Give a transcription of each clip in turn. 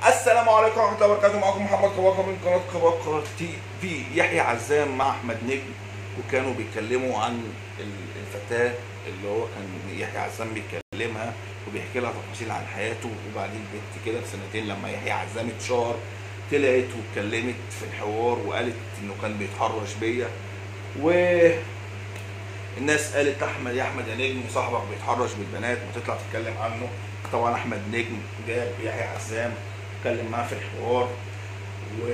السلام عليكم ورحمه الله وبركاته معكم محمد كباكا من قناه كباكا تي في يحيى عزام مع احمد نجم وكانوا بيتكلموا عن ال- الفتاه اللي هو كان يحيى عزام بيكلمها وبيحكي لها تفاصيل عن حياته وبعدين البنت كده بسنتين لما يحيى عزام اتشهر طلعت واتكلمت في الحوار وقالت انه كان بيتحرش بيا و الناس قالت احمد يا احمد يا نجم صاحبك بيتحرش بالبنات وتطلع تتكلم عنه طبعا احمد نجم جاب يحيى عزام اتكلم معاه في الحوار و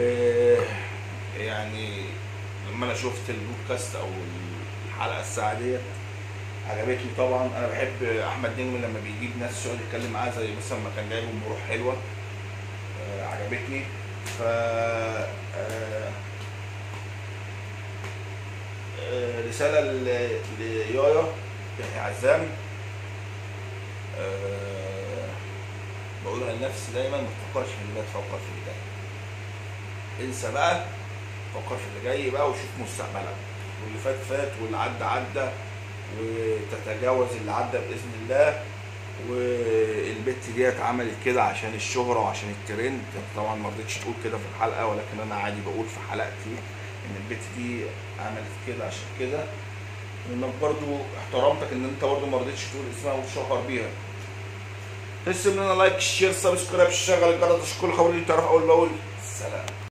يعني لما انا شفت البودكاست او الحلقه الساعه ديت عجبتني طبعا انا بحب احمد نجم لما بيجيب ناس يقعد يتكلم معاه زي مثلا ما كان جايب ام روح حلوه آه، عجبتني ف آه، آه، رسالة ل- ليايا يحيى عزام آه، بقولها لنفسي دايما ما تفكرش في اللي فات فكر في اللي جاي انسى بقى فكر في اللي جاي بقى وشوف مستقبلك واللي فات فات واللي عدى عدى وتتجاوز اللي عدى باذن الله والبت ديت عملت كده عشان الشهرة وعشان الترند طبعا ما رضيتش تقول كده في الحلقة ولكن انا عادي بقول في حلقتي ان البت دي عملت كده عشان كده وانك برضو احترمتك ان انت برضو ما رضيتش تقول اسمها وتشهر بيها تسلم لنا لايك شير سبسكرايب شغل الجرس عشان كل خبر اللي تعرف اول باول سلام